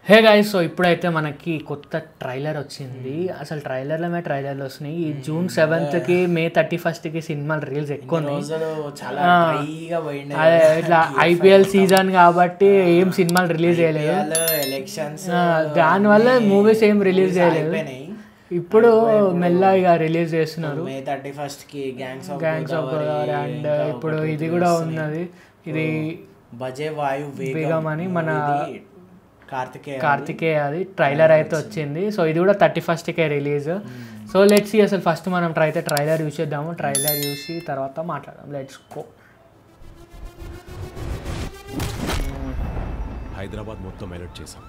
Hey guys so ఇప్పుడైతే మనకి కొత్త ట్రైలర్ వచ్చింది అసలు ట్రైలర్లో మే ట్రైలర్లు వస్తున్నాయి ఈ జూన్ సెవెంత్కి మే థర్టీ ఫస్ట్కి సినిమాలు రీల్స్ ఎక్కువ ఉన్నాయి రోజులు చాలా ఆ. డ్రైగా పోయిండే అదే ఇట్లా ఐపీఎల్ సీజన్ కాబట్టి ఏం సినిమాలు రిలీజ్ చేయలేదు ఎలక్షన్స్ ఆ, దానివల్ల మూవీస్ ఏం రిలీజ్ చేయలేదు అయిపోయినాయి ఇప్పుడు మెల్లగా రిలీజ్ చేస్తున్నారు మే థర్టీ ఫస్ట్ కి gangs of gangs of Godavari and ఇప్పుడు ఇది కూడా ఉన్నది ఇది బజే వాయు వేగం అని మన కార్తికేయ కార్తికేయ అది ట్రైలర్ అయితే వచ్చింది సో ఇది కూడా థర్టీ ఫస్ట్కే రిలీజ్ సో లెట్స్ అసలు ఫస్ట్ మనం ట్రై అయితే ట్రైలర్ యూస్ చేద్దాము ట్రైలర్ చూసి తర్వాత మాట్లాడదాం లెట్స్ గో హైదరాబాద్ మొత్తం అలర్ట్ చేశాం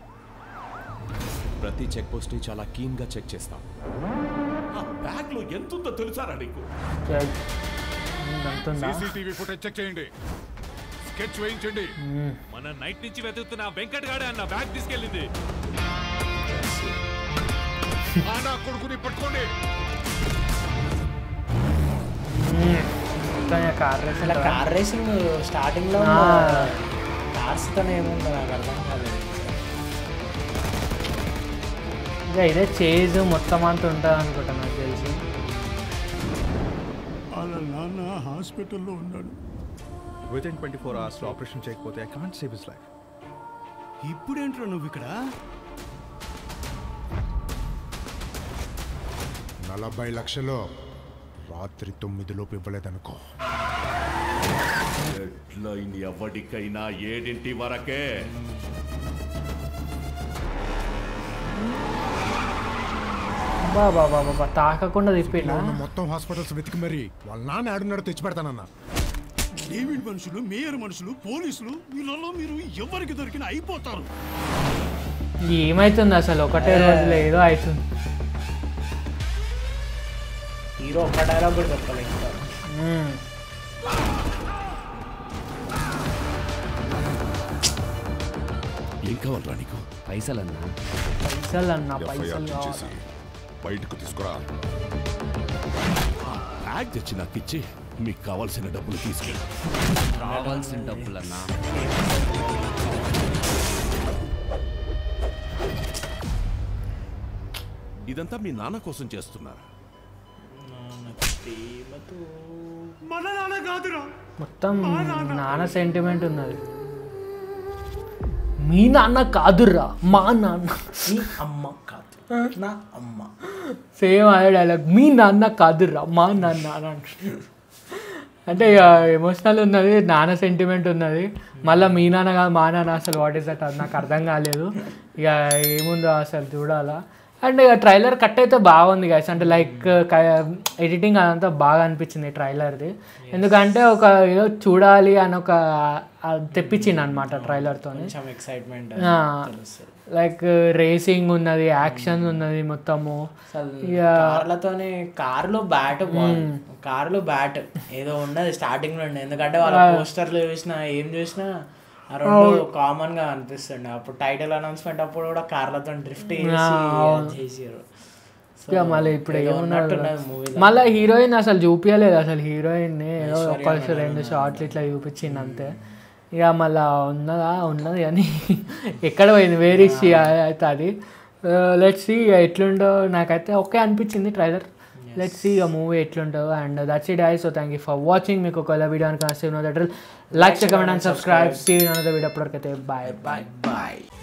ప్రతి చెక్ పోస్ట్ చాలా కీన్ గా చెక్ చేస్తాం బ్యాగ్ లో ఎంతుందో తెలుసారా నీకు అంతుందా సీసీటీవీ ఫుటేజ్ చెక్ చేయండి స్కెచ్ వేయించండి మన నైట్ నుంచి వెతుకుతున్న వెంకట్ గాడే అన్న బ్యాగ్ తీసుకెళ్ళింది ఆ నా కొడుకుని పట్టుకోండి కార్ అసలు కార్ రేసింగ్ స్టార్టింగ్ లో ఆ. కార్స్ తోనే ఏముందో నాకు అర్థం కాలేదు ఇంకా ఇదే చేజ్ మొత్తం అంతా ఉంటుంది అనుకుంటా నాకు తెలిసి వాళ్ళ నాన్న హాస్పిటల్లో ఉన్నాడు విత్ ఇన్ ట్వంటీ ఫోర్ అవర్స్లో ఆపరేషన్ చేయకపోతే I can't save his life ఇప్పుడేంట్రా నువ్వు ఇక్కడ నలభై లక్షలు రాత్రి తొమ్మిదిలోపు ఇవ్వలేదనుకో ఎట్లయిన ఎవరికైనా ఏడింటి వరకే బాబా బాబా తాకకుండా తిప్పినా ఉన్న మొత్తం హాస్పిటల్స్ వెతికి మరి వాళ్ళ నాన్న ఆడున్నాడు తెచ్చి పెడతానన్నా డేవిడ్ మనుషులు మేయర్ మనుషులు పోలీసులు వీళ్ళలో మీరు ఎవరికి దొరికినా అయిపోతారు ఏమైతుంది అసలు ఒకటే రోజులో ఏదో అవుతుంది హీరో ఒక్క డైలాగ్ కూడా చెప్పలేదు ఇంకా మ్మ్. ఏం కావాలరా నీకు పైసలు అన్న పైసలు కావాలి. బయటకు తీసుకురా బ్యాగ్ తెచ్చి నాకు ఇచ్చి మీకు కావాల్సిన డబ్బులు తీసుకెళ్ళి కావాల్సిన డబ్బులన్నా ఇదంతా మీ నాన్న కోసం చేస్తున్నారు మన నాన్న కాదురా మొత్తం నాన్న సెంటిమెంట్ ఉన్నది మీ నాన్న కాదుర్రా మా నాన్న నీ అమ్మ కాదు నా అమ్మ సేమ్ అదే డైలాగ్ మీ నాన్న కాదుర్రా మా నాన్న అని అంటున్నాడు. అంటే ఇక ఎమోషనల్ ఉన్నది నాన్న సెంటిమెంట్ ఉన్నది మళ్ళీ మీ నాన్న కాదు మా నాన్న అసలు వాట్ ఈస్ దట్ అది నాకు అర్థం కాలేదు ఇక ఏముందో అసలు చూడాలా అండ్ ఇక ట్రైలర్ కట్ అయితే బాగుంది గైస్ అంటే లైక్ ఎడిటింగ్ అదంతా బాగా అనిపించింది ట్రైలర్ది ఎందుకంటే ఒక ఏదో చూడాలి అని ఒక ఆ, తెప్పించింది అనమాట ట్రైలర్తో కొంచెం ఎక్సైట్మెంట్ ఆ. లైక్ రేసింగ్ ఉన్నది యాక్షన్ ఉన్నది మొత్తము అసలు ఇక కార్లతోనే కార్లో బ్యాట్ కార్లో బ్యాట్ ఏదో ఉన్నది స్టార్టింగ్ లో ఉండే ఎందుకంటే వాళ్ళ పోస్టర్లు చూసినా ఏం చూసినా ఆ రెండు కామన్ గా అనిపిస్తుండే అప్పుడు టైటిల్ అనౌన్స్మెంట్ అప్పుడు కూడా కార్లతో డ్రిఫ్ట్ చేసారు ఇక మళ్ళీ ఇప్పుడు ఏమున్నది మూవీ మళ్ళీ హీరోయిన్ అసలు చూపించలేదు అసలు హీరోయిన్ ఏదో ఒక రెండు షార్ట్లు ఇట్లా చూపించింది అంతే ఇక మళ్ళీ ఉన్నదా ఉన్నది కానీ ఎక్కడ పోయింది వేరే అయితే అది లెట్స్ సి ఎట్లుండో నాకైతే ఓకే అనిపించింది ట్రైలర్ లెట్స్ సి ఇక మూవీ ఎట్లుంటుందో and that's it I so thank you for watching మీకు ఒకవేళ వీడియో అనుకున్న like comment and subscribe see another video అప్పటికైతే బాయ్ బాయ్ బాయ్